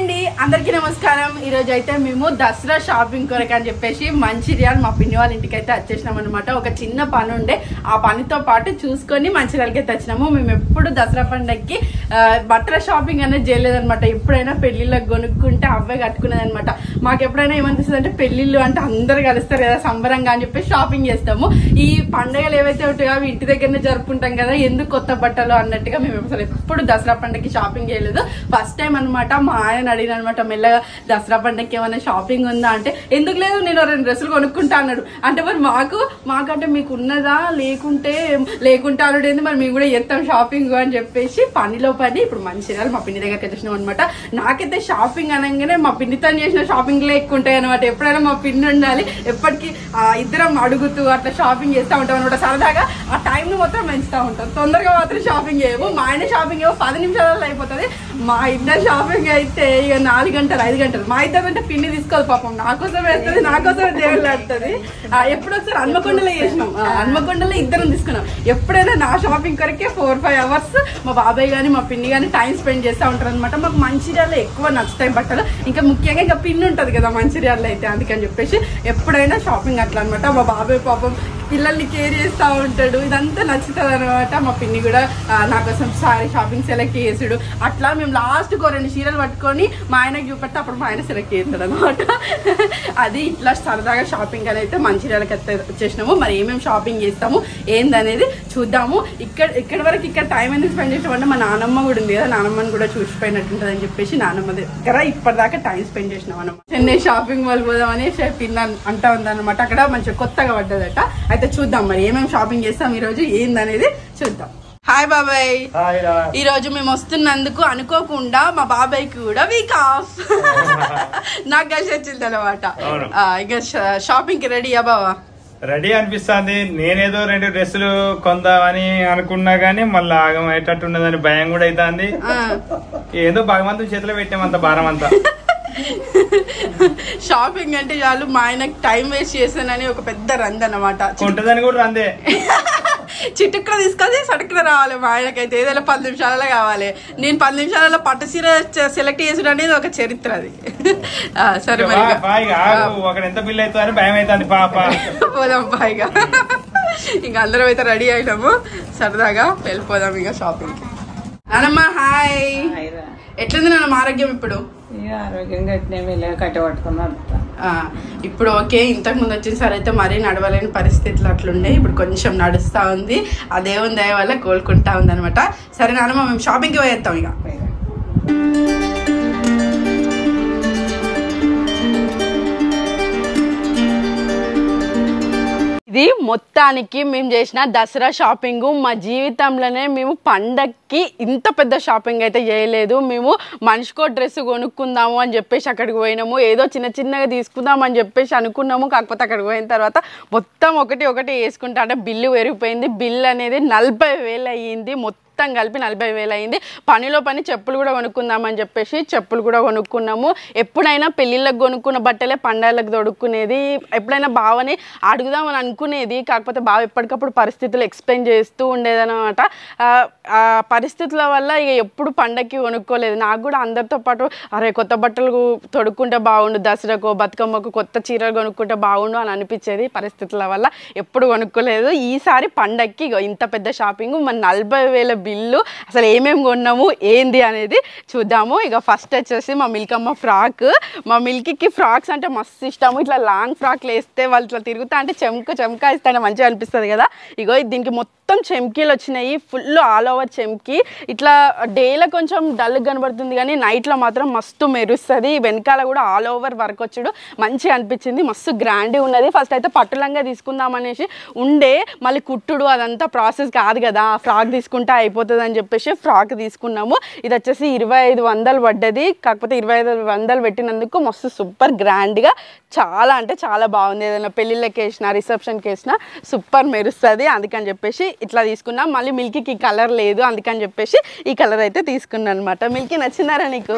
అండి అందరికీ నమస్కారం ఈ రోజు అయితే మేము దసరా షాపింగ్ కొరకు అని చెప్పేసి మంచిర్యాల మా పిన్ని వాళ్ళ ఇంటికి అయితే వచ్చేసినాం అనమాట ఒక చిన్న పని ఉండే ఆ పనితో పాటు చూసుకొని మంచిర్యాలకి అయితే వచ్చినాము మేము ఎప్పుడు దసరా పండగకి ఆ, బట్టల షాపింగ్ అనేది చేయలేదన్నమాట ఎప్పుడైనా పెళ్లిళ్ళకి కొనుక్కుంటే అవే కట్టుకునేది అనమాట మాకు ఎప్పుడైనా ఏమనిపిస్తుంది అంటే పెళ్లిళ్ళు అంటే అందరు కలుస్తారు కదా సంబరంగా అని చెప్పి షాపింగ్ చేస్తాము ఈ పండుగలు ఏవైతే ఉంటాయో అవి ఇంటి దగ్గరనే జరుపుకుంటాం కదా ఎందుకు కొత్త బట్టలు అన్నట్టుగా మేము అసలు ఎప్పుడు దసరా పండగకి షాపింగ్ చేయలేదు ఫస్ట్ టైం అనమాట మా ఆయన అడిగిన అనమాట మెల్లగా దసరా పండగకి ఏమైనా షాపింగ్ ఉందా అంటే ఎందుకు లేదు నేను రెండు డ్రెస్సులు కొనుక్కుంటా అన్నాడు అంటే మరి మాకు మాకంటే మీకు ఉన్నదా లేకుంటే లేకుంటే అన్నాడు ఏంది మరి మేము కూడా చేస్తాం షాపింగ్ అని చెప్పేసి పనిలో పని ఇప్పుడు మంచిర్యాల మా పిన్ని దగ్గరికి వచ్చేసినాం అనమాట నాకైతే షాపింగ్ అనగానే మా పిన్నితో చేసిన షాపింగ్లే ఎక్కువ ఉంటాయి అనమాట ఎప్పుడైనా మా పిన్ని ఉండాలి ఎప్పటికీ ఆ, ఇద్దరం అడుగుతూ అట్లా షాపింగ్ చేస్తూ ఉంటాం అనమాట సరదాగా ఆ టైంని మొత్తం పెంచుతూ ఉంటాం తొందరగా మాత్రం షాపింగ్ చేయము మా ఆయన షాపింగ్ ఏమో పది నిమిషాలలో అయిపోతుంది మా ఇద్దరు షాపింగ్ అయితే ఇక నాలుగు గంటలు ఐదు గంటలు మా ఇద్దరు అంటే పిన్ని తీసుకోదు పాపం నా కోసం వేస్తుంది నా కోసం దేవుళ్ళు ఆడుతుంది ఎప్పుడు ఒకసారి హన్మకొండలో చేసినాం ఆ, హన్మకొండలో ఇద్దరం తీసుకున్నాం ఎప్పుడైనా నా షాపింగ్ కొరకే ఫోర్ ఫైవ్ అవర్స్ మా బాబాయ్ కానీ మా పిన్ని కానీ టైం స్పెండ్ చేస్తూ ఉంటారు అనమాట మాకు మంచిర్యాలలో ఎక్కువ నచ్చుతాయి బట్టలు ఇంకా ముఖ్యంగా ఇంకా పిన్ ఉంటుంది కదా మంచిర్యాలలో అయితే అందుకని చెప్పేసి ఎప్పుడైనా షాపింగ్ అట్లా అనమాట మా బాబాయ్ పాపం పిల్లల్ని కేర్ చేస్తూ ఉంటాడు ఇదంతా నచ్చుతుంది అనమాట మా పిన్ని కూడా ఆ, నా కోసం సారీ షాపింగ్ సెలెక్ట్ చేసుడు అట్లా మేము లాస్ట్ ఒక రెండు చీరలు పట్టుకొని మా ఆయనకి చూపెడితే అప్పుడు మా ఆయన సెలెక్ట్ చేస్తాడు అనమాట అది ఇట్లా సరదాగా షాపింగ్ అని అయితే మంచిర్యాలకి అయితే వచ్చేసినాము మరి ఏమేమి షాపింగ్ చేస్తాము ఏందనేది చూద్దాము ఇక్కడ ఇక్కడ వరకు ఇక్కడ టైం ఎందుకు స్పెండ్ చేసామంటే మా నానమ్మ కూడా ఉంది కదా నానమ్మని కూడా చూసిపోయినట్టుంటుంది అని చెప్పేసి నానమ్మ దగ్గర ఇప్పటిదాకా టైం స్పెండ్ చేసినాం అనమాట చెన్నై షాపింగ్ మాల్ పోదామని పిన్న అంటా ఉందన్నమాట అక్కడ మంచిగా కొత్తగా పడ్డదట అయితే చూద్దాం మరి ఏమేమి షాపింగ్ చేస్తాం ఈ రోజు ఏందనేది చూద్దాం హాయ్ బాబాయ్ హాయ్ రా. ఈ రోజు మేము వస్తున్నందుకు అనుకోకుండా మా బాబాయ్కి కూడా వీక్ ఆఫ్ నాకు కలిసి వచ్చింది అనమాట అవును. ఇక షాపింగ్ కి రెడీ బావా రెడీ అనిపిస్తుంది నేనేదో రెండు డ్రెస్సులు కొందామని అనుకున్నా గానీ మళ్ళీ ఆగమయ్యేటట్టు ఉన్నదని భయం కూడా అవుతుంది ఆ, ఏదో భగవంతుని చేతిలో పెట్టామంత భారం అంతా షాపింగ్ అంటే చాలు మా ఆయనకి టైం వేస్ట్ చేశానని ఒక పెద్ద రంది అనమాట కొంటదని కూడా అందే చిటుక్కున తీసుకొని సటుక్కున రావాలి మా ఆయనకైతే ఏదైనా పది నిమిషాలలో కావాలి నేను పది నిమిషాలలో పట్టు చీర సెలెక్ట్ చేసుడు అనేది ఒక చరిత్ర అది ఆ, సరే మరి ఇక. బాగా ఆగు ఒకడు ఎంత బిల్ అవుతుందో అని భయం అవుతుంది పాప పోదాం పైగా ఇంకా అందరం అయితే రెడీ అయినాము సరదాగా వెళ్ళిపోదాం ఇక షాపింగ్ కి నానమ్మ హాయ్ హాయిరా. ఎట్లుంది నాన్న ఆరోగ్యం ఇప్పుడు ఇక ఆరోగ్యంగా అట్నే మెల్లగా కట్టబట్టుకుని నడుపుతా ఆ, ఇప్పుడు ఓకే ఇంతకు ముందు వచ్చిన సార్ అయితే మరీ నడవలేని పరిస్థితులు అట్లుండే ఇప్పుడు కొంచెం నడుస్తా ఉంది ఆ దేవుని దయ వల్ల కోలుకుంటా ఉంది అనమాట సరే నాన్నమ్మ మేము షాపింగ్కి పోయేస్తాం ఇక పోయిరా. ఇది మొత్తానికి మేము చేసిన దసరా షాపింగ్ మా జీవితంలోనే మేము పండక్కి ఇంత పెద్ద షాపింగ్ అయితే చేయలేదు మేము మనిషికో డ్రెస్ కొనుక్కుందాము అని చెప్పేసి అక్కడికి పోయినాము ఏదో చిన్న చిన్నగా తీసుకుందాం అని చెప్పేసి అనుకున్నాము కాకపోతే అక్కడికి పోయిన తర్వాత మొత్తం ఒకటి ఒకటి వేసుకుంటా అంటే బిల్లు పెరిగిపోయింది బిల్ అనేది నలభై వేలు అయ్యింది మొత్తం కలిపి నలభై వేలు అయింది పనిలో పని చెప్పులు కూడా కొనుక్కుందామని చెప్పేసి చెప్పులు కూడా కొనుక్కున్నాము ఎప్పుడైనా పెళ్ళిళ్ళకి కొనుక్కున్న బట్టలే పండగలకు తొడుక్కునేది ఎప్పుడైనా బావని అడుగుదామని అనుకునేది కాకపోతే బావ ఎప్పటికప్పుడు పరిస్థితులు ఎక్స్ప్లెయిన్ చేస్తూ ఉండేదన్నమాట ఆ, ఆ పరిస్థితుల వల్ల ఇక ఎప్పుడు పండగకి కొనుక్కోలేదు నాకు కూడా అందరితో పాటు అరే కొత్త బట్టలు తొడుక్కుంటే బాగుండు దసరాకు బతుకమ్మకు కొత్త చీరలు కొనుక్కుంటే బాగుండు అని అనిపించేది పరిస్థితుల వల్ల ఎప్పుడు కొనుక్కోలేదు ఈసారి పండగకి ఇగో ఇంత పెద్ద షాపింగ్ మన నలభై వేల బిల్లు అసలు ఏమేమి కొన్నాము ఏంది అనేది చూద్దాము ఇక ఫస్ట్ వచ్చేసి మా మిల్కమ్మ ఫ్రాక్ మా మిల్కీకి ఫ్రాక్స్ అంటే మస్తు ఇష్టము ఇట్లా లాంగ్ ఫ్రాక్లు వేస్తే వాళ్ళు ఇట్లా తిరుగుతా అంటే చెంక చెంక ఇస్తే మంచిగా అనిపిస్తుంది కదా ఇగో దీనికి మొత్తం చెంకీలు వచ్చినాయి ఫుల్ ఆల్ ఓవర్ చెంకి ఇట్లా డేలో కొంచెం డల్ కనబడుతుంది కానీ నైట్లో మాత్రం మస్తు మెరుస్తుంది వెనకాల కూడా ఆల్ ఓవర్ వర్క్ వచ్చాడు మంచిగా అనిపించింది మస్తు గ్రాండ్ ఉన్నది ఫస్ట్ అయితే పట్టులంగా తీసుకుందాం అనేసి ఉండే మళ్ళీ కుట్టుడు అదంతా ప్రాసెస్ కాదు కదా ఆ ఫ్రాక్ తీసుకుంటే అయిపోతుంది అని చెప్పేసి ఫ్రాక్ తీసుకున్నాము ఇది వచ్చేసి ఇరవై ఐదు వందలు పడ్డది కాకపోతే ఇరవై ఐదు వందలు పెట్టినందుకు మస్తు సూపర్ గ్రాండ్గా చాలా అంటే చాలా బాగుంది ఏదైనా పెళ్ళిళ్ళకి వేసిన రిసెప్షన్కి వేసిన సూపర్ మెరుస్తుంది అందుకని చెప్పేసి ఇట్లా తీసుకున్నా మళ్ళీ మిల్కీకి కలర్ లేదు అందుకని చెప్పేసి ఈ కలర్ అయితే తీసుకున్నాను అనమాట మిల్కీ నచ్చిందారా నీకు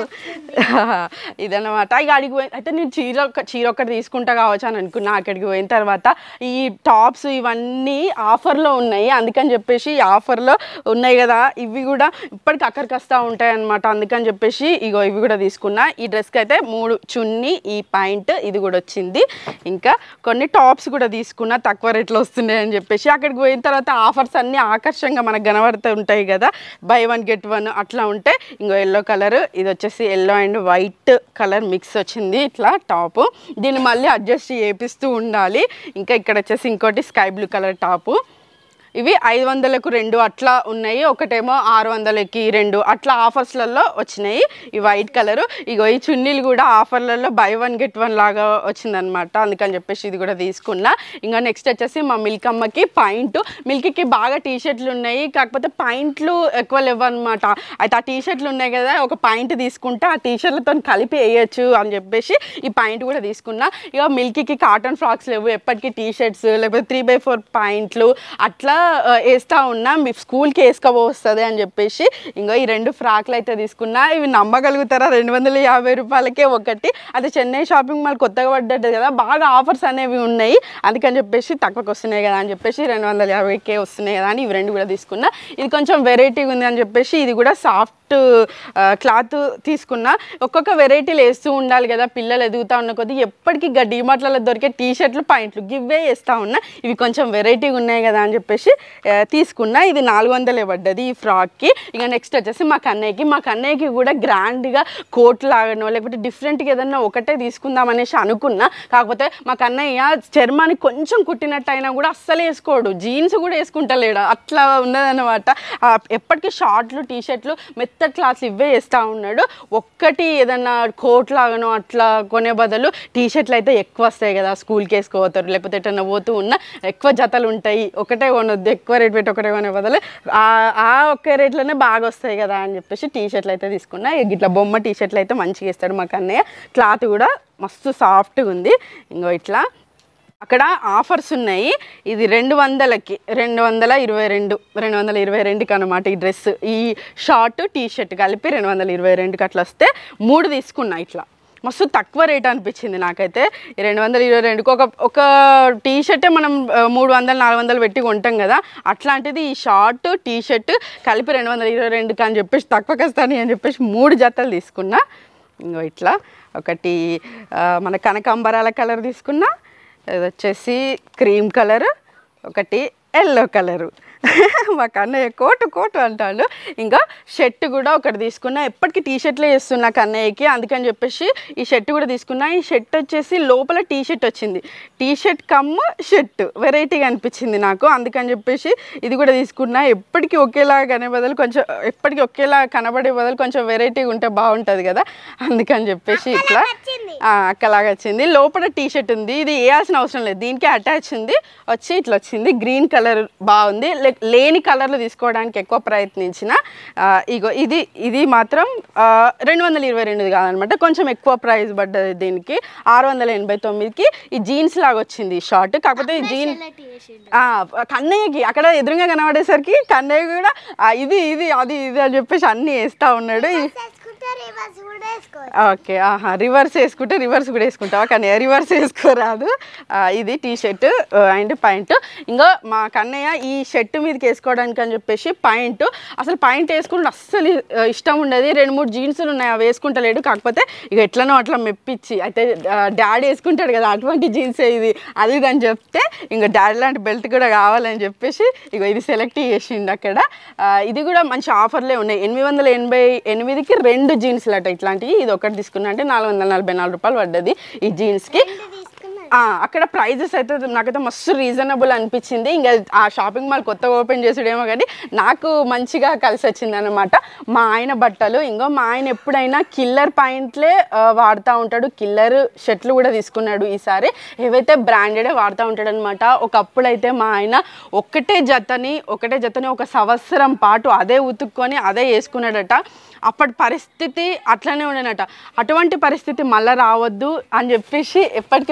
ఇదన్నమాట ఇక అడిగి పోయి అయితే నేను చీర ఒక- చీర ఒకటి తీసుకుంటా కావచ్చు అని అనుకున్నా అక్కడికి పోయిన తర్వాత ఈ టాప్స్ ఇవన్నీ ఆఫర్లో ఉన్నాయి అందుకని చెప్పేసి ఈ ఆఫర్లో ఉన్నాయి కదా ఇవి కూడా ఇప్పటికి అక్కడికి వస్తూ ఉంటాయి అనమాట అందుకని చెప్పేసి ఇగో ఇవి కూడా తీసుకున్నా ఈ డ్రెస్కి అయితే మూడు చున్నీ ఈ పాయింట్ ఇది కూడా వచ్చింది ఇంకా కొన్ని టాప్స్ కూడా తీసుకున్నా తక్కువ రేట్లో వస్తున్నాయి అని చెప్పేసి అక్కడికి పోయిన తర్వాత ఆఫర్స్ అన్నీ ఆకర్షంగా మనకు కనబడుతూ ఉంటాయి కదా బై వన్ గెట్ వన్ అట్లా ఉంటే ఇంకో ఎల్లో కలర్ ఇది వచ్చేసి yellow and white colour mix వచ్చింది ఇట్లా టాప్ దీన్ని మళ్ళీ అడ్జస్ట్ చేపిస్తూ ఉండాలి ఇంకా ఇక్కడ వచ్చేసి ఇంకోటి స్కై బ్లూ కలర్ టాపు ఇవి ఐదు వందలకు రెండు అట్లా ఉన్నాయి ఒకటేమో ఆరు వందలకి రెండు అట్లా ఆఫర్స్లలో వచ్చినాయి ఈ వైట్ కలర్ ఇగో ఈ చున్నీలు కూడా ఆఫర్లలో బై వన్ గెట్ వన్ లాగా వచ్చిందనమాట అందుకని చెప్పేసి ఇది కూడా తీసుకున్నా ఇంకా నెక్స్ట్ వచ్చేసి మా మిల్క్ అమ్మకి పాయింట్ మిల్క్కి బాగా టీ షర్ట్లు ఉన్నాయి కాకపోతే పాయింట్లు ఎక్కువ లేవు అనమాట అయితే ఆ టీ షర్ట్లు ఉన్నాయి కదా ఒక పాయింట్ తీసుకుంటే ఆ టీ షర్ట్లతో కలిపి వేయచ్చు అని చెప్పేసి ఈ పాయింట్ కూడా తీసుకున్నా ఇక మిల్కీకి కాటన్ ఫ్రాక్స్ లేవు ఎప్పటికీ టీ షర్ట్స్ లేకపోతే త్రీ బై ఫోర్ పాయింట్లు అట్లా ఆ, వేస్తా ఉన్నా మీ స్కూల్కి వేసుకోబోస్తుంది అని చెప్పేసి ఇంకో ఈ రెండు ఫ్రాక్లు అయితే తీసుకున్నా ఇవి నమ్మగలుగుతారా రెండు వందల యాభై రూపాయలకే ఒకటి అది చెన్నై షాపింగ్ మాల్ కొత్తగా పడ్డది కదా బాగా ఆఫర్స్ అనేవి ఉన్నాయి అందుకని చెప్పేసి తక్కువకి వస్తున్నాయి కదా అని చెప్పేసి రెండు వందల యాభైకే వస్తున్నాయి కదా అని ఇవి రెండు కూడా తీసుకున్నా ఇది కొంచెం వెరైటీగా ఉంది అని చెప్పేసి ఇది కూడా సాఫ్ట్ క్లాత్ తీసుకున్నా ఒక్కొక్క వెరైటీలు వేస్తూ ఉండాలి కదా పిల్లలు ఎదుగుతా ఉన్న కొద్దీ ఎప్పటికీ ఇక డిమార్ట్లలో దొరికే టీ షర్ట్లు పాయింట్లు గివ్వే వేస్తూ ఉన్నా ఇవి కొంచెం వెరైటీగా ఉన్నాయి కదా అని చెప్పేసి ఆ, తీసుకున్నా ఇది నాలుగు వందలే పడ్డది ఈ ఫ్రాక్కి ఇక నెక్స్ట్ వచ్చేసి మా కన్నయ్యకి మా కన్నయ్యకి కూడా గ్రాండ్గా కోట్ లాగనో లేకపోతే డిఫరెంట్గా ఏదన్నా ఒకటే తీసుకుందాం అనేసి అనుకున్నా కాకపోతే మా కన్నయ్య చర్మాన్ని కొంచెం కుట్టినట్టు అయినా కూడా అస్సలు వేసుకోడు జీన్స్ కూడా వేసుకుంటలేడు అట్లా ఉన్నదన్నమాట ఆ, ఎప్పటికీ షార్ట్లు టీ షర్ట్లు మెత్త క్లాత్లు ఇవే వేస్తూ ఉన్నాడు ఒక్కటి ఏదన్నా కోట్ లాగానో అట్లా కొనే బదులు టీ షర్ట్లు అయితే ఎక్కువ వస్తాయి కదా స్కూల్కి వేసుకోపోతారు లేకపోతే ఎటన్నా పోతూ ఉన్నా ఎక్కువ జతలు ఉంటాయి ఒకటే కొనొద్దు ఎక్కువ రేట్ పెట్టి ఒకటే కొనే బదులు ఆ- ఆ ఒకే రేట్లోనే బాగా వస్తాయి కదా అని చెప్పేసి టీ షర్ట్లు అయితే తీసుకున్నా ఇక ఇట్లా బొమ్మ టీ షర్ట్లు అయితే మంచిగా ఇస్తాడు మా కన్నయ్య క్లాత్ కూడా మస్తు సాఫ్ట్గా ఉంది ఇంకో ఇట్లా అక్కడ ఆఫర్స్ ఉన్నాయి ఇది రెండు వందలకి రెండు వందల ఇరవై రెండు రెండు వందల ఇరవై రెండుకి అనమాట ఈ డ్రెస్ ఈ షార్ట్ టీ షర్ట్ కలిపి రెండు వందల ఇరవై రెండుకి అట్లా వస్తే మూడు తీసుకున్నా ఇట్లా మస్తు తక్కువ రేట్ అనిపించింది నాకైతే ఈ రెండు వందల ఇరవై రెండుకి ఒక ఒక టీ షర్టే మనం ఆ, మూడు వందలు నాలుగు వందలు పెట్టి కొంటాం కదా అట్లాంటిది ఈ షార్ట్ టీ షర్ట్ కలిపి రెండు వందల ఇరవై రెండుకి అని చెప్పేసి తక్కువకి వస్తాను అని చెప్పేసి మూడు జతలు తీసుకున్నా ఇంకో ఇట్లా ఒకటి ఆ, మన కనకాంబరాల కలర్ తీసుకున్నా ఇది వచ్చేసి క్రీమ్ కలర్ ఒకటి ఎల్లో కలరు మా కన్నయ్య కోటు కోటు అంటాడు ఇంకా షర్ట్ కూడా ఒకటి తీసుకున్నా ఎప్పటికీ టీ షర్ట్లే వేస్తున్నా కన్నయ్యకి అందుకని చెప్పేసి ఈ షర్ట్ కూడా తీసుకున్నా ఈ షర్ట్ వచ్చేసి లోపల టీ షర్ట్ వచ్చింది టీ షర్ట్ కమ్ షర్ట్ వెరైటీగా అనిపించింది నాకు అందుకని చెప్పేసి ఇది కూడా తీసుకున్నా ఎప్పటికీ ఒకేలా కనే బదులు కొంచెం ఎప్పటికీ ఒకేలా కనబడే బదులు కొంచెం వెరైటీగా ఉంటే బాగుంటుంది కదా అందుకని చెప్పేసి ఇట్లా ఆ, అక్కలాగా వచ్చింది లోపల టీ షర్ట్ ఉంది ఇది వేయాల్సిన అవసరం లేదు దీనికి అటాచ్ ఉంది వచ్చి ఇట్లా వచ్చింది గ్రీన్ కలర్ బాగుంది లే- లేని కలర్లు తీసుకోవడానికి ఎక్కువ ప్రయత్నించిన ఆ, ఇగో ఇది ఇది మాత్రం ఆ, రెండు వందల ఇరవై రెండుది కాదనమాట కొంచెం ఎక్కువ ప్రైస్ పడ్డది దీనికి ఆరు వందల ఎనభై తొమ్మిదికి ఈ జీన్స్ లాగా వచ్చింది ఈ షార్ట్ కాకపోతే ఈ జీన్ ఆ, కన్నయ్యకి అక్కడ ఎదురుగా కనబడేసరికి కన్నయ్య కూడా ఆ, ఇది ఇది అది ఇది అని చెప్పేసి అన్నీ వేస్తా ఉన్నాడు ఇది- వేసుకుంటే రివర్స్ కూడా వేసుకోవచ్చు ఓకే ఆహా రివర్స్ వేసుకుంటే రివర్స్ కూడా వేసుకుంటావా కానీ రివర్స్ వేసుకోరాదు ఆ, ఇది టీ షర్ట్ అండ్ పాయింట్ ఇంకా మా కన్నయ్య ఈ షర్ట్ మీదకి వేసుకోవడానికి అని చెప్పేసి పాయింట్ అసలు పాయింట్ వేసుకుంటే అస్సలు ఆ, ఇష్టం ఉండదు రెండు మూడు జీన్సులు ఉన్నాయి అవి వేసుకుంటలేడు కాకపోతే ఇక ఎట్లనో అట్లా మెప్పించి అయితే డాడీ వేసుకుంటాడు కదా అటువంటి జీన్స్ ఇది అది ఇది అని చెప్తే ఇంకా డాడీ లాంటి బెల్ట్ కూడా కావాలని చెప్పేసి ఇక ఇది సెలెక్ట్ చేసిండు అక్కడ ఆ, ఇది కూడా మంచి ఆఫర్లే ఉన్నాయి ఎనిమిది వందల ఎనభై ఎనిమిదికి రెండు జీన్స్లు అట ఇట్లాంటివి ఇది ఒకటి తీసుకున్నా అంటే నాలుగు వందల నలభై నాలుగు రూపాయలు పడ్డది ఈ జీన్స్కి తీసుకున్నాను ఆ, అక్కడ ప్రైజెస్ అయితే నాకైతే మస్తు రీజనబుల్ అనిపించింది ఇంకా ఆ షాపింగ్ మాల్ కొత్తగా ఓపెన్ చేసుడేమో కానీ నాకు మంచిగా కలిసి వచ్చింది అనమాట మా ఆయన బట్టలు ఇంకో మా ఆయన ఎప్పుడైనా కిల్లర్ పాయింట్లే ఆ, వాడుతూ ఉంటాడు కిల్లర్ షర్ట్లు కూడా తీసుకున్నాడు ఈసారి ఏవైతే బ్రాండెడే వాడుతూ ఉంటాడు అనమాట ఒకప్పుడైతే మా ఆయన ఒక్కటే జతని ఒకటే జతని ఒక సంవత్సరం పాటు అదే ఉతుక్కొని అదే వేసుకున్నాడట అప్పటి పరిస్థితి అట్లనే ఉండేనట అటువంటి పరిస్థితి మళ్ళీ రావద్దు అని చెప్పేసి ఎప్పటికీ మా ఆయన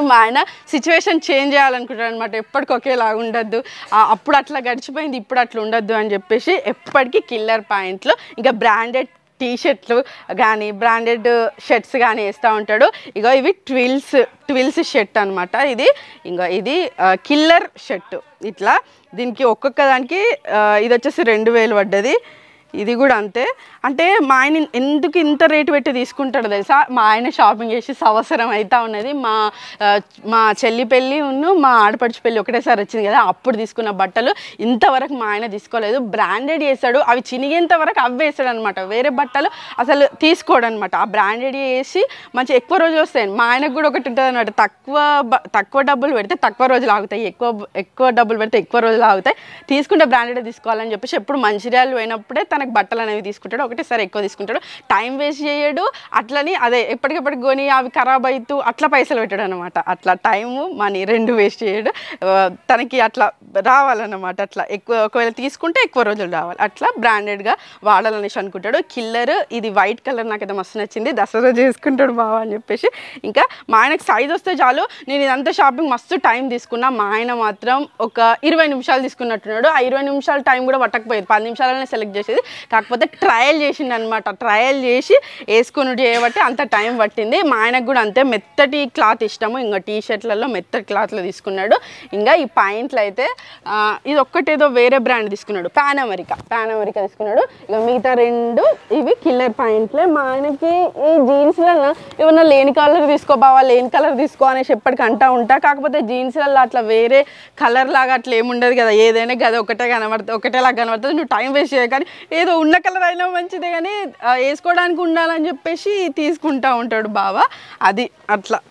సిచ్యువేషన్ చేంజ్ చేయాలనుకుంటాడు అనమాట ఎప్పటికి ఒకేలాగా ఉండద్దు ఆ, అప్పుడు అట్లా గడిచిపోయింది ఇప్పుడు అట్లా ఉండద్దు అని చెప్పేసి ఎప్పటికీ కిల్లర్ పాయింట్లు ఇంకా బ్రాండెడ్ టీ షర్ట్లు కానీ బ్రాండెడ్ షర్ట్స్ కానీ వేస్తూ ఉంటాడు ఇగో ఇవి ట్విల్స్ ట్విల్స్ షర్ట్ అనమాట ఇది ఇంకో ఇది కిల్లర్ షర్ట్ ఇట్లా దీనికి ఒక్కొక్క దానికి ఆ, ఇది వచ్చేసి రెండు వేలు పడ్డది ఇది కూడా అంతే అంటే మా ఆయన ఎందుకు ఇంత రేటు పెట్టి తీసుకుంటాడో తెలుసా మా ఆయన షాపింగ్ చేసి సంవత్సరం అవుతా ఉన్నది మా ఆ, మా చెల్లి పెళ్ళి ఉన్ను మా ఆడపడిచి పెళ్ళి ఒకటేసారి వచ్చింది కదా అప్పుడు తీసుకున్న బట్టలు ఇంతవరకు మా ఆయన తీసుకోలేదు బ్రాండెడ్ చేస్తాడు అవి చినిగేంత వరకు అవి వేస్తాడు అనమాట వేరే బట్టలు అసలు తీసుకోడు అనమాట ఆ బ్రాండెడ్ వేసి మంచి ఎక్కువ రోజులు వస్తాయి మా ఆయనకు కూడా ఒకటి ఉంటుంది అనమాట తక్కువ బ- తక్కువ డబ్బులు పెడితే తక్కువ రోజులు ఆగుతాయి ఎక్కువ ఎక్కువ డబ్బులు పెడితే ఎక్కువ రోజులు ఆగుతాయి తీసుకుంటే బ్రాండెడ్ తీసుకోవాలని చెప్పేసి ఎప్పుడు మంచిర్యాలు పోయినప్పుడే తనకు బట్టలు అనేవి తీసుకుంటాడు ఒకటేసారి ఎక్కువ తీసుకుంటాడు టైం వేస్ట్ చేయడు అట్లని అదే ఎప్పటికెప్పటికి కొని అవి ఖరాబ్ అవుతూ అట్లా పైసలు పెట్టాడు అనమాట అట్లా టైము మనీ రెండు వేస్ట్ చేయడు ఆ, తనకి అట్లా రావాలన్నమాట అట్లా ఎక్కువ ఒకవేళ తీసుకుంటే ఎక్కువ రోజులు రావాలి అట్లా బ్రాండెడ్గా వాడాలనేసి అనుకుంటాడు కిల్లర్ ఇది వైట్ కలర్ నాకైతే మస్తు నచ్చింది దసరా చేసుకుంటాడు బావా అని చెప్పేసి ఇంకా మా ఆయనకు సైజ్ వస్తే చాలు నేను ఇదంతా షాపింగ్ మస్తు టైం తీసుకున్నా మా ఆయన మాత్రం ఒక ఇరవై నిమిషాలు తీసుకున్నట్టున్నాడు ఆ ఇరవై నిమిషాల టైం కూడా పట్టకపోయేది పది నిమిషాలనే సెలెక్ట్ చేసేది కాకపోతే ట్రయల్ చేసిండు అనమాట ట్రయల్ చేసి వేసుకుని చేయబట్టి అంత టైం పట్టింది మా ఆయనకు కూడా అంతే మెత్తటి క్లాత్ ఇష్టము ఇంకా టీ షర్ట్లలో మెత్తటి క్లాత్లో తీసుకున్నాడు ఇంకా ఈ పాయింట్లు అయితే ఆ, ఇది ఒక్కటేదో వేరే బ్రాండ్ తీసుకున్నాడు పాన్ అమెరికా పాన్ అమెరికా తీసుకున్నాడు ఇక మిగతా రెండు ఇవి కిల్లర్ పాయింట్లే మా ఆయనకి ఈ జీన్స్లలో ఏమన్నా లేని కలర్ తీసుకో బావా లేని కలర్ తీసుకో అనేసి ఎప్పటికీ అంటా ఉంటా కాకపోతే జీన్స్లలో అట్లా వేరే కలర్ లాగా అట్లా ఏముండదు కదా ఏదైనా కదా ఒకటే కనబడుతుంది ఒకటేలా కనబడుతుంది నువ్వు టైం వేస్ట్ చేయ కానీ ఏదో ఉన్న కలర్ అయినా మంచిదే కానీ ఆ, వేసుకోవడానికి ఉండాలని చెప్పేసి తీసుకుంటా ఉంటాడు బావ అది అట్లా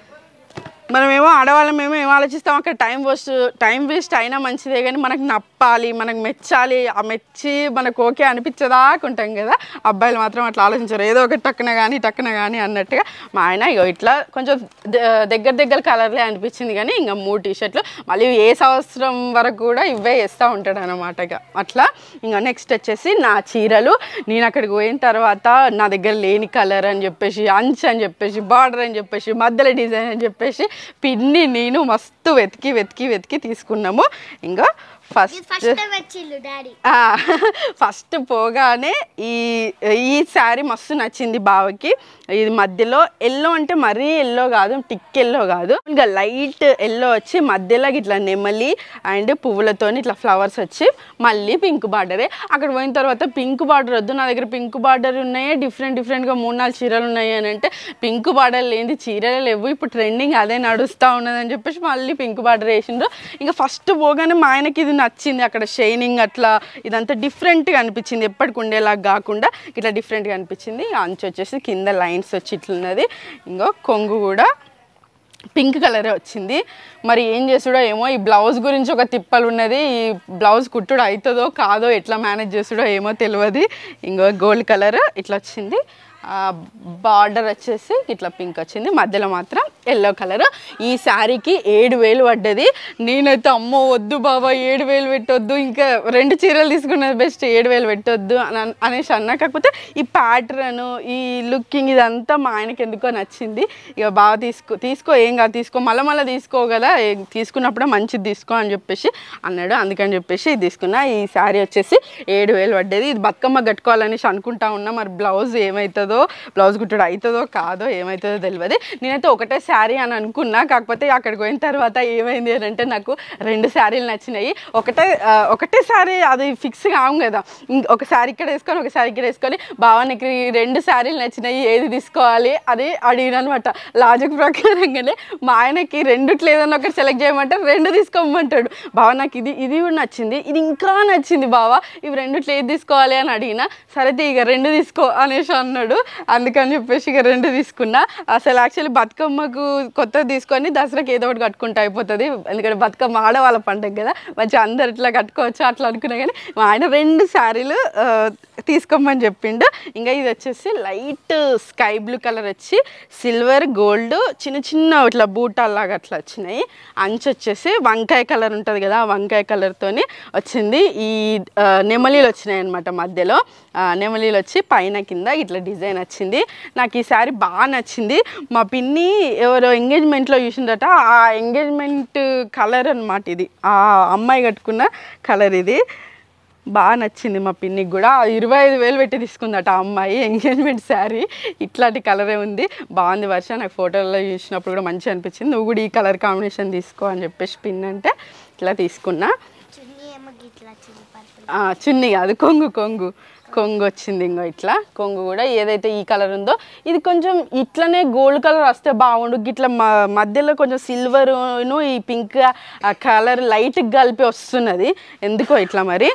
మనమేమో ఆడవాళ్ళం ఏమో ఏం ఆలోచిస్తాం అక్కడ టైం వేస్ట్ టైం వేస్ట్ అయినా మంచిదే కానీ మనకు నప్పాలి మనకు మెచ్చాలి ఆ మెచ్చి మనకు ఓకే అనిపించదాకా ఉంటాం కదా అబ్బాయిలు మాత్రం అట్లా ఆలోచించారు ఏదో ఒకటి టక్కున కానీ టక్కున కానీ అన్నట్టుగా మా ఆయన ఇగో ఇట్లా కొంచెం ద- దగ్గర దగ్గర కలర్లే అనిపించింది కానీ ఇంకా మూడు టీ షర్ట్లు మళ్ళీ ఏ సంవత్సరం వరకు కూడా ఇవే వేస్తూ ఉంటాడు అనమాట ఇక అట్లా ఇంకా నెక్స్ట్ వచ్చేసి నా చీరలు నేను అక్కడికి పోయిన తర్వాత నా దగ్గర లేని కలర్ అని చెప్పేసి అంచ్ అని చెప్పేసి బార్డర్ అని చెప్పేసి మధ్యలో డిజైన్ అని చెప్పేసి పిన్ని నేను మస్తు వెతికి వెతికి వెతికి తీసుకున్నాము ఇంకా ఫస్ట్ ఫస్ట్ వచ్చిల్లు డాడీ ఫస్ట్ పోగానే ఈ ఈ శారీ మస్తు నచ్చింది బావకి ఇది మధ్యలో ఎల్లో అంటే మరీ ఎల్లో కాదు టిక్ ఎల్లో కాదు ఇంకా లైట్ ఎల్లో వచ్చి మధ్యలో ఇట్లా నెమలి అండ్ పువ్వులతోని ఇట్లా ఫ్లవర్స్ వచ్చి మళ్ళీ పింక్ బార్డరే అక్కడ పోయిన తర్వాత పింక్ బార్డర్ వద్దు నా దగ్గర పింక్ బార్డర్ ఉన్నాయి డిఫరెంట్ డిఫరెంట్గా మూడు నాలుగు చీరలు ఉన్నాయి అని అంటే పింక్ బార్డర్ లేని చీరలే లేవు ఇప్పుడు ట్రెండింగ్ అదే నడుస్తూ ఉన్నదని చెప్పేసి మళ్ళీ పింక్ బార్డర్ వేసిండ్రు ఇంకా ఫస్ట్ పోగానే మా ఆయనకి ఇది నచ్చింది అక్కడ షైనింగ్ అట్లా ఇదంతా డిఫరెంట్గా అనిపించింది ఎప్పటికి ఉండేలాగా కాకుండా ఇట్లా డిఫరెంట్గా అనిపించింది అంచు వచ్చేసి కింద లైన్స్ వచ్చి ఇట్లున్నది ఇంకో కొంగు కూడా పింక్ కలరే వచ్చింది మరి ఏం చేసుడో ఏమో ఈ బ్లౌజ్ గురించి ఒక తిప్పలు ఉన్నది ఈ బ్లౌజ్ కుట్టుడు అవుతుందో కాదో ఎట్లా మేనేజ్ చేసుడో ఏమో తెలియదు ఇంకో గోల్డ్ కలర్ ఇట్లా వచ్చింది బార్డర్ వచ్చేసి ఇట్లా పింక్ వచ్చింది మధ్యలో మాత్రం ఎల్లో కలర్ ఈ శారీకి ఏడు వేలు పడ్డది నేనైతే అమ్మో వద్దు బాబా ఏడు వేలు పెట్టొద్దు ఇంకా రెండు చీరలు తీసుకున్నది బెస్ట్ ఏడు వేలు పెట్టొద్దు అని అన్- అనేసి అన్నా కాకపోతే ఈ ప్యాటర్న్ ఈ లుకింగ్ ఇదంతా మా ఆయనకి ఎందుకో నచ్చింది ఇక బాగా తీసుకో తీసుకో ఏం కాదు తీసుకో మళ్ళీ మళ్ళీ తీసుకో కదా ఏ- తీసుకున్నప్పుడే మంచిది తీసుకో అని చెప్పేసి అన్నాడు అందుకని చెప్పేసి ఇది తీసుకున్నా ఈ శారీ వచ్చేసి ఏడు వేలు పడ్డది ఇది బతుకమ్మ కట్టుకోవాలనేసి అనుకుంటా ఉన్నా మరి బ్లౌజ్ ఏమవుతుందో బ్లౌజ్ కుట్టుడు అవుతుందో కాదో ఏమవుతుందో తెలియదు నేనైతే ఒకటే శారీ అని అనుకున్నా కాకపోతే అక్కడికి పోయిన తర్వాత ఏమైంది అని అంటే నాకు రెండు శారీలు నచ్చినాయి ఒకటే ఆ, ఒకటే శారీ అది ఫిక్స్ కావు కదా ఇంక ఒక శారీ ఇక్కడ వేసుకొని ఒక శారీ ఇక్కడ వేసుకొని భావనకి రెండు శారీలు నచ్చినాయి ఏది తీసుకోవాలి అది అడిగిన అనమాట లాజిక్ ప్రకారంగానే మా ఆయనకి రెండిట్లో ఏదైనా ఒకటి సెలెక్ట్ చేయమంటే రెండు తీసుకోమంటాడు బావ నాకు ఇది ఇది కూడా నచ్చింది ఇది ఇంకా నచ్చింది బావ ఇవి రెండిట్లో ఏది తీసుకోవాలి అని అడిగిన సరే తీ, ఇక రెండు తీసుకో అనేసి అన్నాడు అందుకని చెప్పేసి ఇక రెండు తీసుకున్నా అసలు యాక్చువల్లీ బతుకమ్మకు కొత్తది తీసుకొని దసరాకి ఏదో ఒకటి కట్టుకుంటే అయిపోతుంది ఎందుకంటే బతుకమ్మ ఆడవాళ్ళ పండుగ కదా మంచిగా అందరు ఇట్లా కట్టుకోవచ్చు అట్లా అనుకున్నా కానీ మా ఆయన రెండు శారీలు ఆ, తీసుకోమని చెప్పిండు ఇంకా ఇది వచ్చేసి లైట్ స్కై బ్లూ కలర్ వచ్చి సిల్వర్ గోల్డ్ చిన్న చిన్న ఇట్లా బూటాల్లాగా అట్లా వచ్చినాయి అంచు వచ్చేసి వంకాయ కలర్ ఉంటుంది కదా ఆ వంకాయ కలర్తోని వచ్చింది ఈ ఆ, నెమలీలు వచ్చినాయి అనమాట మధ్యలో ఆ, నెమలీలు వచ్చి పైన కింద ఇట్లా డిజైన్ శారీ నచ్చింది నాకు ఈ శారీ బాగా నచ్చింది మా పిన్ని ఎవరో ఎంగేజ్మెంట్లో చూసిందట ఆ ఎంగేజ్మెంట్ కలర్ అన్నమాట ఇది ఆ అమ్మాయి కట్టుకున్న కలర్ ఇది బాగా నచ్చింది మా పిన్నికి కూడా ఇరవై ఐదు వేలు పెట్టి తీసుకుందట ఆ అమ్మాయి ఎంగేజ్మెంట్ శారీ ఇట్లాంటి కలరే ఉంది బాగుంది వర్ష నాకు ఫోటోలో చూసినప్పుడు కూడా మంచిగా అనిపించింది నువ్వు కూడా ఈ కలర్ కాంబినేషన్ తీసుకో అని చెప్పేసి పిన్ అంటే ఇట్లా తీసుకున్నా చున్నీ ఏమో గిట్లా వచ్చింది పర్పుల్ ఆ, చున్నీ కాదు కొంగు కొంగు కొంగు వచ్చింది ఇంకో ఇట్లా కొంగు కూడా ఏదైతే ఈ కలర్ ఉందో ఇది కొంచెం ఇట్లనే గోల్డ్ కలర్ వస్తే బాగుండు ఇట్లా మ- మధ్యలో కొంచెం సిల్వర్ ఈ పింక్ కలర్ లైట్ కలిపి వస్తున్నది ఎందుకో ఇట్లా మరి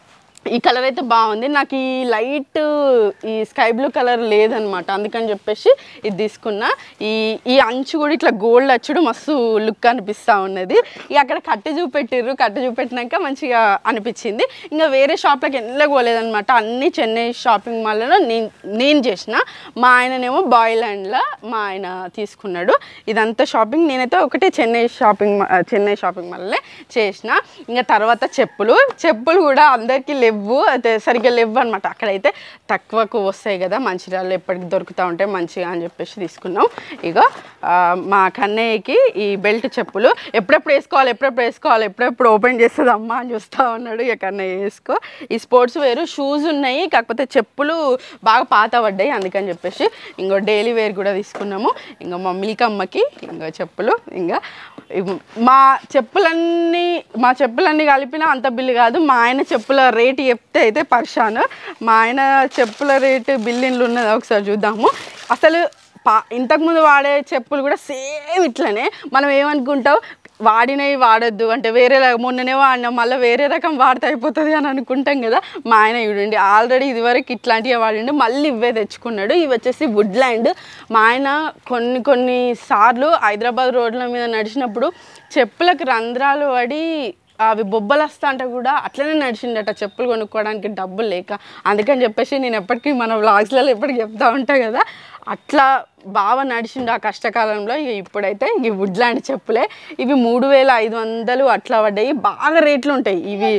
ఈ కలర్ అయితే బాగుంది నాకు ఈ లైట్ ఈ స్కై బ్లూ కలర్ లేదనమాట అందుకని చెప్పేసి ఇది తీసుకున్నా ఈ ఈ అంచు కూడా ఇట్లా గోల్డ్ అచ్చుడు మస్తు లుక్ అనిపిస్తూ ఉన్నది ఇక అక్కడ కట్టె చూపెట్టిర్రు కట్టె చూపెట్టినాక మంచిగా అనిపించింది ఇంకా వేరే షాప్లకి వెళ్ళకపోలేదనమాట అన్ని చెన్నై షాపింగ్ మాల్లో నేను నేను చేసిన మా ఆయననేమో బాయ్లాండ్లో మా ఆయన తీసుకున్నాడు ఇదంతా షాపింగ్ నేనైతే ఒకటే చెన్నై షాపింగ్ మా- చెన్నై షాపింగ్ మాల్లోనే చేసిన ఇంకా తర్వాత చెప్పులు చెప్పులు కూడా అందరికీ లేవు అయితే సరిగ్గా లేవు అనమాట అక్కడైతే తక్కువకు వస్తాయి కదా మంచిర్యాలలో ఎప్పటికి దొరుకుతూ ఉంటాయి మంచిగా అని చెప్పేసి తీసుకున్నాం ఇక ఆ, మా కన్నయ్యకి ఈ బెల్ట్ చెప్పులు ఎప్పుడెప్పుడు వేసుకోవాలి ఎప్పుడెప్పుడు వేసుకోవాలి ఎప్పుడెప్పుడు ఓపెన్ చేస్తుంది అమ్మ అని చూస్తూ ఉన్నాడు ఇక కన్నయ్య వేసుకో ఈ స్పోర్ట్స్ వేరు షూస్ ఉన్నాయి కాకపోతే చెప్పులు బాగా పాత పడ్డాయి అందుకని చెప్పేసి ఇంకో డైలీ వేర్ కూడా తీసుకున్నాము ఇంకా మా మిల్కమ్మకి ఇంకా చెప్పులు ఇంకా ఇవ్- మా చెప్పులన్నీ మా చెప్పులన్నీ కలిపినా అంత బిల్లు కాదు మా ఆయన చెప్పుల రేటు చెప్తే అయితే పర్షాను మా ఆయన చెప్పుల రేటు బిల్లిన్లు ఉన్నది ఒకసారి చూద్దాము అసలు పా ఇంతకుముందు వాడే చెప్పులు కూడా సేమ్ ఇట్లనే మనం ఏమనుకుంటాం వాడినవి వాడొద్దు అంటే వేరే ర- మొన్ననే వాడినాం మళ్ళీ వేరే రకం వాడితే అయిపోతుంది అని అనుకుంటాం కదా మా ఆయన చూడండి ఆల్రెడీ ఇదివరకు ఇట్లాంటివి వాడిండు మళ్ళీ ఇవే తెచ్చుకున్నాడు ఇవి వచ్చేసి వుడ్లాండ్ మా ఆయన కొన్ని కొన్ని సార్లు హైదరాబాద్ రోడ్ల మీద నడిచినప్పుడు చెప్పులకు రంధ్రాలు పడి అవి బొబ్బలు వస్తా అంటే కూడా అట్లనే నడిచిండట చెప్పులు కొనుక్కోవడానికి డబ్బులు లేక అందుకని చెప్పేసి నేను ఎప్పటికీ మన వ్లాగ్స్లలో ఎప్పటికీ చెప్తా ఉంటా కదా అట్లా బాగా నడిచిండు ఆ కష్టకాలంలో ఇక ఇప్పుడైతే ఈ వుడ్లాండ్ చెప్పులే ఇవి మూడు వేల ఐదు వందలు అట్లా పడ్డాయి బాగా రేట్లు ఉంటాయి ఇవి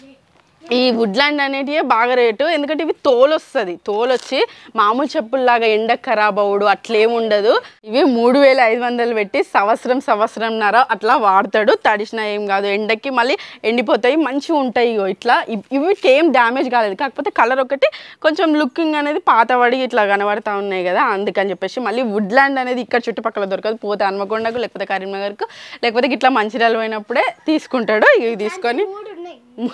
ఈ వుడ్లాండ్ అనేటివే బాగా రేటు ఎందుకంటే ఇవి తోలు వస్తుంది తోలు వచ్చి మామూలు చెప్పుల్లాగా ఎండ ఖరాబ్ అవ్వడు అట్లేం ఉండదు ఇవి మూడు వేల ఐదు వందలు పెట్టి సంవత్సరం సంవత్సరంన్నర అట్లా వాడతాడు తడిసిన ఏం కాదు ఎండకి మళ్ళీ ఎండిపోతాయి మంచిగా ఉంటాయి ఇగో ఇట్లా ఇవ్- ఇవికి ఏం డ్యామేజ్ కాలేదు కాకపోతే కలర్ ఒకటి కొంచెం లుకింగ్ అనేది పాతబడి ఇట్లా కనబడతా ఉన్నాయి కదా అందుకని చెప్పేసి మళ్ళీ వుడ్లాండ్ అనేది ఇక్కడ చుట్టుపక్కల దొరకదు పోతే హన్మకొండకు లేకపోతే కరీంనగర్కు లేకపోతే ఇట్లా మంచిర్యాల పోయినప్పుడే తీసుకుంటాడు ఇవి తీసుకొని మూడు ఉన్నాయి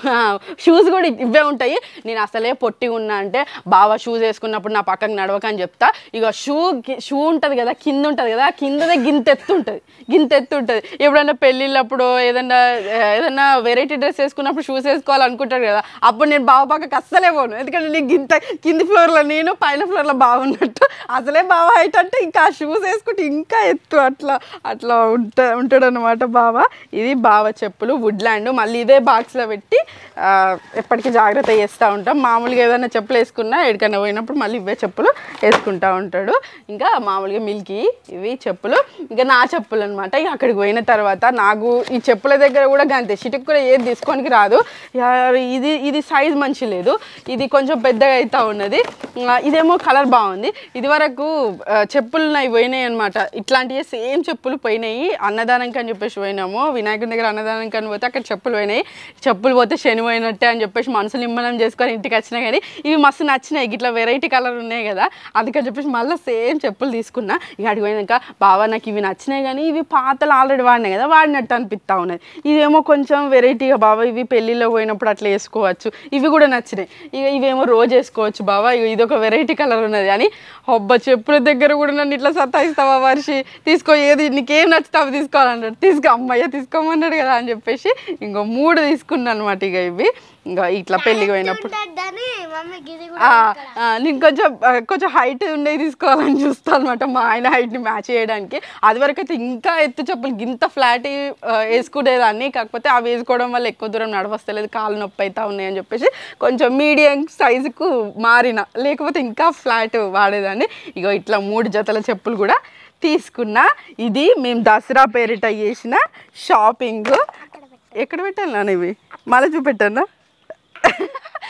షూస్ కూడా ఇవే ఉంటాయి నేను అసలే పొట్టి ఉన్నా అంటే బాగా షూస్ వేసుకున్నప్పుడు నా పక్కకు నడవక అని చెప్తా ఇక షూ షూ ఉంటుంది కదా కింద ఉంటుంది కదా ఆ కిందదే గింత ఎత్తు ఉంటుంది గింత ఎత్తు ఉంటుంది ఎప్పుడైనా పెళ్ళిళ్ళప్పుడు ఏదన్నా ఆ, ఏదన్నా వెరైటీ డ్రెస్ వేసుకున్నప్పుడు షూస్ వేసుకోవాలనుకుంటాడు కదా అప్పుడు నేను బావ పక్కకు అస్సలే పోను ఎందుకంటే నీకు గింత కింది ఫ్లోర్లో నేను పైన ఫ్లోర్లో బాగున్నట్టు అసలే బావ హైట్ అంటే ఇంకా ఆ షూస్ వేసుకుంటే ఇంకా ఎత్తు అట్లా అట్లా ఉంట ఉంటాడు అనమాట బావ ఇది బావ చెప్పులు వుడ్లాండ్ మళ్ళీ ఇదే బాక్స్లో పెట్టి ఆ, ఎప్పటికీ జాగ్రత్త చేస్తూ ఉంటాం మామూలుగా ఏదైనా చెప్పులు వేసుకున్నా ఎక్కడికైనా పోయినప్పుడు మళ్ళీ ఇవే చెప్పులు వేసుకుంటా ఉంటాడు ఇంకా మామూలుగా మిల్కీ ఇవి చెప్పులు ఇంకా నా చెప్పులు అనమాట ఇక అక్కడికి పోయిన తర్వాత నాకు ఈ చెప్పుల దగ్గర కూడా గంతే చిటికి కూడా ఏది తీసుకోనికి రాదు యా, ఇది ఇది సైజ్ మంచి లేదు ఇది కొంచెం పెద్దగా అవుతా ఉన్నది ఆ, ఇదేమో కలర్ బాగుంది ఇది వరకు ఆ, చెప్పులు నావి పోయినాయి అనమాట ఇట్లాంటివి సేమ్ చెప్పులు పోయినాయి అన్నదానంకి అని చెప్పేసి పోయినాము వినాయకుడి దగ్గర అన్నదానంకి అని పోతే అక్కడ చెప్పులు పోయినాయి చెప్పులు పోతే శని పోయినట్టే అని చెప్పేసి మనసు నిమ్మలం చేసుకొని ఇంటికి వచ్చినా కానీ ఇవి మస్తు నచ్చినాయి ఇట్లా వెరైటీ కలర్ ఉన్నాయి కదా అందుకని చెప్పేసి మళ్ళీ సేమ్ చెప్పులు తీసుకున్నా ఇక అడిగి పోయినాక బావా నాకు ఇవి నచ్చినాయి కానీ ఇవి పాతలు ఆల్రెడీ వాడినాయి కదా వాడినట్టు అనిపిస్తా ఉన్నది ఇదేమో కొంచెం వెరైటీగా బావా ఇవి పెళ్ళిలో పోయినప్పుడు అట్లా వేసుకోవచ్చు ఇవి కూడా నచ్చినాయి ఇక ఇవేమో రోజు వేసుకోవచ్చు బావా ఇగో ఇది ఒక వెరైటీ కలర్ ఉన్నది అని ఒబ్బ చెప్పుల దగ్గర కూడా నన్ను ఇట్లా సతాయిస్తావా వర్షి తీసుకో ఏది నీకేం నచ్చుతావు తీసుకోవాలన్నాడు తీసుకో అమ్మయ్య తీసుకోమన్నాడు కదా అని చెప్పేసి ఇంకో మూడు తీసుకున్నాను అనమాట ఇక ఇవి ఇంకా ఇట్లా పెళ్ళికి పోయినప్పుడు ఉంటుందని మమ్మీ గిది కూడా ఆ, ఆ, నేను కొంచెం ఆ, కొంచెం హైట్ ఉండేవి తీసుకోవాలని చూస్తాను అనమాట మా ఆయన హైట్ని మ్యాచ్ చేయడానికి అది వరకు అయితే ఇంకా ఎత్తు చెప్పులు గింత ఫ్లాట్ వేసుకునేదాన్ని కాకపోతే అవి వేసుకోవడం వల్ల ఎక్కువ దూరం నడవస్తలేదు కాళ్ళు నొప్పి అవుతా ఉన్నాయి అని చెప్పేసి కొంచెం మీడియం సైజుకు మారిన లేకపోతే ఇంకా ఫ్లాట్ వాడేదాన్ని ఇగో ఇట్లా మూడు జతల చెప్పులు కూడా తీసుకున్నా ఇది మేము దసరా పేరిట చేసిన షాపింగ్ ఎక్కడ పెట్టాను నాన్న ఇవి మళ్ళీ చూపెట్టానా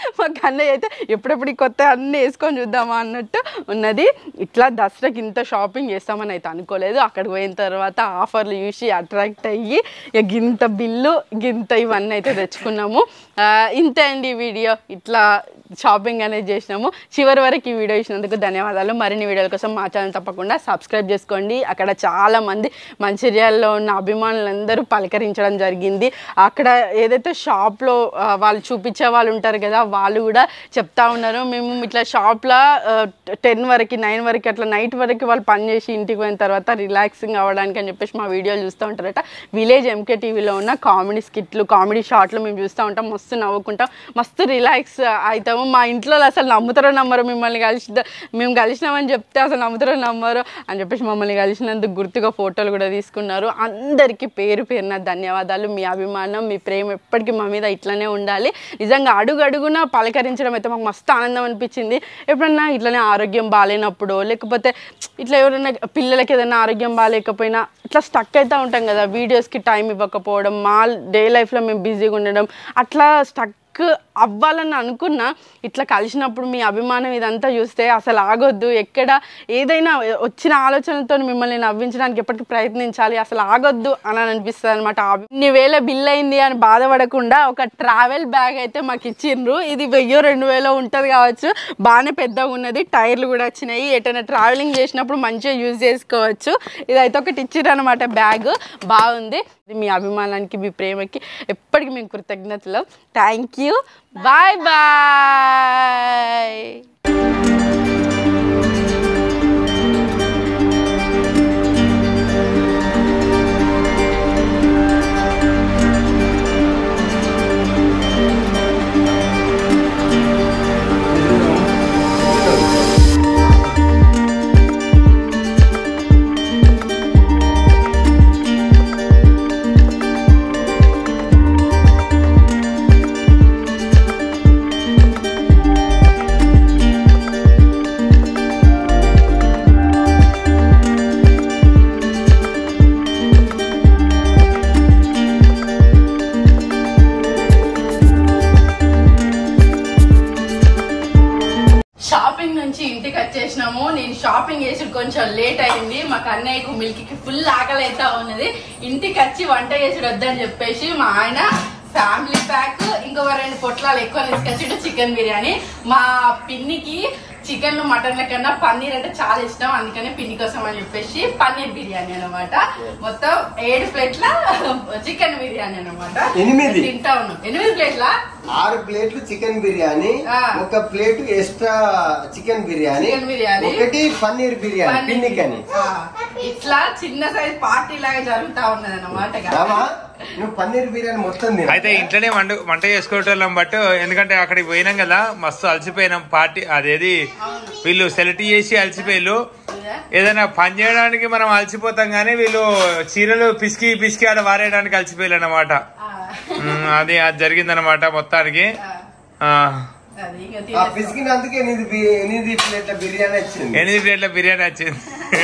మా కన్నయ్య అయితే ఎప్పుడెప్పుడు ఈ కొత్త అన్ని వేసుకొని చూద్దామా అన్నట్టు ఉన్నది ఇట్లా దసరాకి ఇంత షాపింగ్ చేస్తామని అయితే అనుకోలేదు అక్కడికి పోయిన తర్వాత ఆఫర్లు చూసి అట్రాక్ట్ అయ్యి ఇక గింత బిల్లు గింత ఇవన్నీ అయితే తెచ్చుకున్నాము ఆ, ఇంతే అండి ఈ వీడియో ఇట్లా షాపింగ్ అనేది చేసినాము చివరి వరకు ఈ వీడియో ఇచ్చినందుకు ధన్యవాదాలు మరిన్ని వీడియోల కోసం మా ఛానల్ తప్పకుండా సబ్స్క్రైబ్ చేసుకోండి అక్కడ చాలా మంది మంచిర్యాలలో ఉన్న అభిమానులందరూ పలకరించడం జరిగింది అక్కడ ఏదైతే షాప్లో వాళ్ళు చూపించే వాళ్ళు ఉంటారు కదా వాళ్ళు కూడా చెప్తా ఉన్నారు మేము ఇట్లా షాప్లో టెన్ వరకు నైన్ వరకు అట్లా నైట్ వరకు వాళ్ళు పని చేసి ఇంటికి పోయిన తర్వాత రిలాక్సింగ్ అవ్వడానికి అని చెప్పేసి మా వీడియోలు చూస్తూ ఉంటారట విలేజ్ ఎంకే టీవీలో ఉన్న కామెడీ స్కిట్లు కామెడీ షార్ట్లు మేము చూస్తూ ఉంటాం మస్తు నవ్వుకుంటాం మస్తు రిలాక్స్ అవుతాము మా ఇంట్లో అసలు నమ్ముతారో నమ్మరు మిమ్మల్ని కలిసి మేము కలిసినామని చెప్తే అసలు నమ్ముతారో నమ్మరు అని చెప్పేసి మమ్మల్ని కలిసినందుకు గుర్తుగా ఫోటోలు కూడా తీసుకున్నారు అందరికీ పేరు పేరున ధన్యవాదాలు మీ అభిమానం మీ ప్రేమ ఎప్పటికీ మా మీద ఇట్లనే ఉండాలి నిజంగా అడుగు అడుగున పలకరించడం అయితే మాకు మస్తు ఆనందం అనిపించింది ఎప్పుడన్నా ఇట్లనే ఆరోగ్యం బాగాలేనప్పుడు లేకపోతే ఇట్లా ఎవరైనా పిల్లలకి ఏదైనా ఆరోగ్యం బాగాలేకపోయినా ఇట్లా స్టక్ అవుతూ ఉంటాం కదా వీడియోస్కి టైం ఇవ్వకపోవడం మా డే లైఫ్లో మేము బిజీగా ఉండడం అట్లా స్టక్ అవ్వాలని అనుకున్నా ఇట్లా కలిసినప్పుడు మీ అభిమానం ఇదంతా చూస్తే అసలు ఆగొద్దు ఎక్కడ ఏదైనా వచ్చిన ఆలోచనలతో మిమ్మల్ని నవ్వించడానికి ఎప్పటికీ ప్రయత్నించాలి అసలు ఆగొద్దు అని అనిపిస్తుంది అనమాట ఇన్ని వేల బిల్ అయింది అని బాధపడకుండా ఒక ట్రావెల్ బ్యాగ్ అయితే మాకు ఇచ్చిండ్రు ఇది వెయ్యో రెండు వేలో ఉంటుంది కావచ్చు బాగానే పెద్దగా ఉన్నది టైర్లు కూడా వచ్చినాయి ఎటైనా ట్రావెలింగ్ చేసినప్పుడు మంచిగా యూజ్ చేసుకోవచ్చు ఇదైతే ఒకటి ఇచ్చిర్రు అనమాట బ్యాగ్ బాగుంది ఇది మీ అభిమానానికి మీ ప్రేమకి ఎప్పటికీ మేము కృతజ్ఞతలు thank you bye bye shopping నుంచి ఇంటికి వచ్చేసినాము నేను షాపింగ్ చేసి కొంచెం లేట్ అయింది మా కన్నయ్యకు మిల్క్ ఫుల్ ఆకలి అయితే ఉన్నది ఇంటికి వచ్చి వంట చేసి వద్దని చెప్పేసి మా ఆయన ఫ్యామిలీ ప్యాక్ ఇంకో రెండు పొట్లాలు ఎక్కువ తీసుకొచ్చిండు చికెన్ బిర్యానీ మా పిన్నికి చికెన్ మటన్ కన్నా పన్నీర్ అంటే చాలా ఇష్టం అందుకని పిన్ని కోసం అని చెప్పేసి పన్నీర్ బిర్యానీ అన్నమాట మొత్తం ఏడు ప్లేట్ల చికెన్ బిర్యానీ అన్నమాట ఎనిమిది. తింటా ఉన్నాం ఎనిమిది ప్లేట్ల ఆరు ప్లేట్లు చికెన్ బిర్యానీ ఆ. ఒక plate extra chicken biryani chicken biryani. ఒకటి పన్నీర్ బిర్యానీ పన్నీర్ పిన్నికని ఆ, ఇట్లా చిన్న సైజ్ పార్టీ లాగా జరుగుతా ఉన్నది అనమాట రామా నువ్వు పన్నీర్ బిర్యానీ మొత్తం తిను. అయితే ఇంట్లోనే వంట వంట చేసుకోవటం బట్ ఎందుకంటే అక్కడికి పోయినాం కదా మస్తు అలసిపోయినాం పార్టీ అదేది వీళ్ళు సెలెక్ట్ చేసి అలసిపోయిళ్ళు ఏదైనా పని చేయడానికి మనం అలసిపోతాం కానీ వీళ్ళు చీరలు పిసికి పిసికి ఆడ వారేయడానికి అలసిపోయారు అనమాట అది అది జరిగిందనమాట మొత్తానికి ఆ, ఆ పిసికినందుకే ఎనిమిది బి- ఎనిమిది ప్లేట్ల బిర్యానీ వచ్చింది ఎనిమిది ప్లేట్ల బిర్యానీ వచ్చింది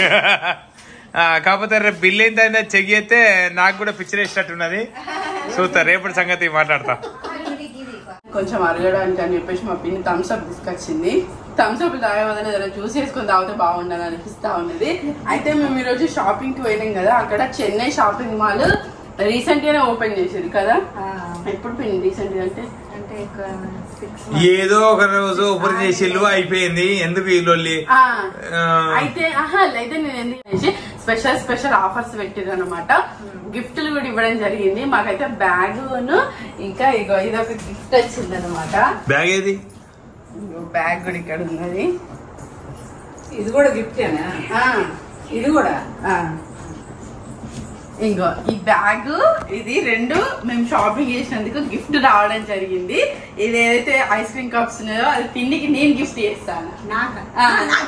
ఆ, కాకపోతే రేపు బిల్ ఏంటంటే చెక్ చేస్తే నాకు కూడా పిక్చర్ వేసినట్టున్నది చూస్తా రేపటి సంగతి మాట్లాడతా కొంచెం అరగడానికి అని చెప్పేసి మా పిన్ని థమ్స్ అప్ తీసుకొచ్చింది థమ్స్ అప్ తాగే వదిలే ఏదైనా జ్యూస్ వేసుకొని తాగితే బాగుండని అనిపిస్తా ఉన్నది అయితే మేము ఈరోజు షాపింగ్ కి పోయినాం కదా అక్కడ చెన్నై షాపింగ్ మాల్ రీసెంట్ గానే ఓపెన్ చేసింది కదా ఎప్పుడు పోయింది రీసెంట్ గా అంటే అంటే ఎక్కువ సిక్స్ ఏదో ఒక రోజు ఓపెన్ చేసిల్లు అయిపోయింది ఎందుకు ఈ లొల్లి ఆ, ఆ, అయితే ఆహా అయితే నేను ఎందుకు అనేసి స్పెషల్ స్పెషల్ ఆఫర్స్ పెట్టిరు అనమాట గిఫ్ట్లు కూడా ఇవ్వడం జరిగింది మాకైతే బ్యాగ్ ఇంకా ఇగో ఇది ఒక గిఫ్ట్ వచ్చింది అనమాట బ్యాగ్ ఏది బ్యాగ్ కూడా ఇక్కడ ఉన్నది ఇది కూడా గిఫ్టేనా ఆ, ఇది కూడా ఆ. ఇంకో ఈ బ్యాగ్ ఇది రెండు మేము షాపింగ్ చేసినందుకు గిఫ్ట్ రావడం జరిగింది ఇది ఏదైతే ఐస్ క్రీమ్ కప్స్ ఉన్నాయో అది తిండికి నేను గిఫ్ట్ చేస్తాను నాకు ఆ.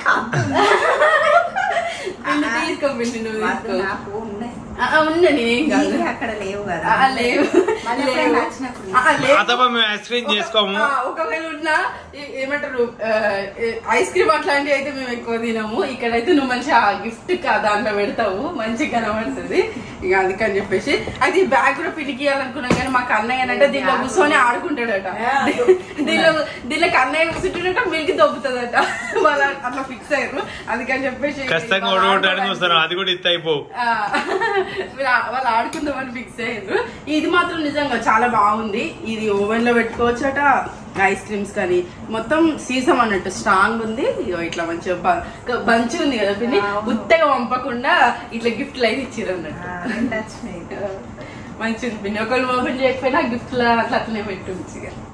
పిండి తీసుకో పిండి నువ్వు తీసుకో నాకు ఉన్నాయి ఆ, ఆ, ఉంది నేనేం కాదు నీవి అక్కడ లేవు కదా ఆ, లేవు మళ్ళీ లేవు. ఎప్పుడైనా నచ్చినప్పుడు. ఆ, లేవు. అతమా మేము ఐస్ క్రీమ్ చేసుకోము ఆ, ఒకవేళ ఉన్నా ఏ- ఏమంటారు ఆ, ఏ- ఐస్ క్రీమ్ అట్లాంటివి అయితే మేము ఎక్కువ తినము ఇక్కడైతే నువ్వు మంచిగా గిఫ్ట్ దాంట్లో పెడతావు మంచిగా కనబడుతుంది ఇక అందుకని చెప్పేసి అది ఈ బ్యాగ్ కూడా పిలికియాలనుకున్నాం కానీ మాకు అన్నయ్య అంటే దీనిలో కూర్చొని ఆడుకుంటాడట దీనిలో దీనిలో అన్నయ్య కూర్చుంటాడట మిల్క్ దొబ్బుతుందట వాళ్ళు అట్లా ఫిక్స్ అయ్యారు అందుకని చెప్పేసి ఖచ్చితంగా వాళ్ళు ఓడగొట్టడానికి ఆడుకోవడానికి- వస్తాను అది కూడా ఇత్త అయిపోవు ఆ, మీరు ఆ- వాళ్ళు ఆడుకుందామని ఫిక్స్ అయ్యారు ఇది మాత్రం నిజంగా చాలా బాగుంది ఇది ఓవెన్ లో పెట్టుకోవచ్చట ఐస్ క్రీమ్స్ కానీ మొత్తం సీసం అన్నట్టు స్ట్రాంగ్ ఉంది ఇగో ఇట్లా మంచిగా బ- బంచి ఉంది కదా పిన్ని ఉత్తగా పంపకుండా ఇట్లా గిఫ్ట్లు అయితే ఇచ్చారు అన్నట్టు మంచిది పిన్ని ఒకళ్ళు ఓపెన్ చేయకపోయినా గిఫ్ట్ అట్లా అట్లనే పెట్టుంచి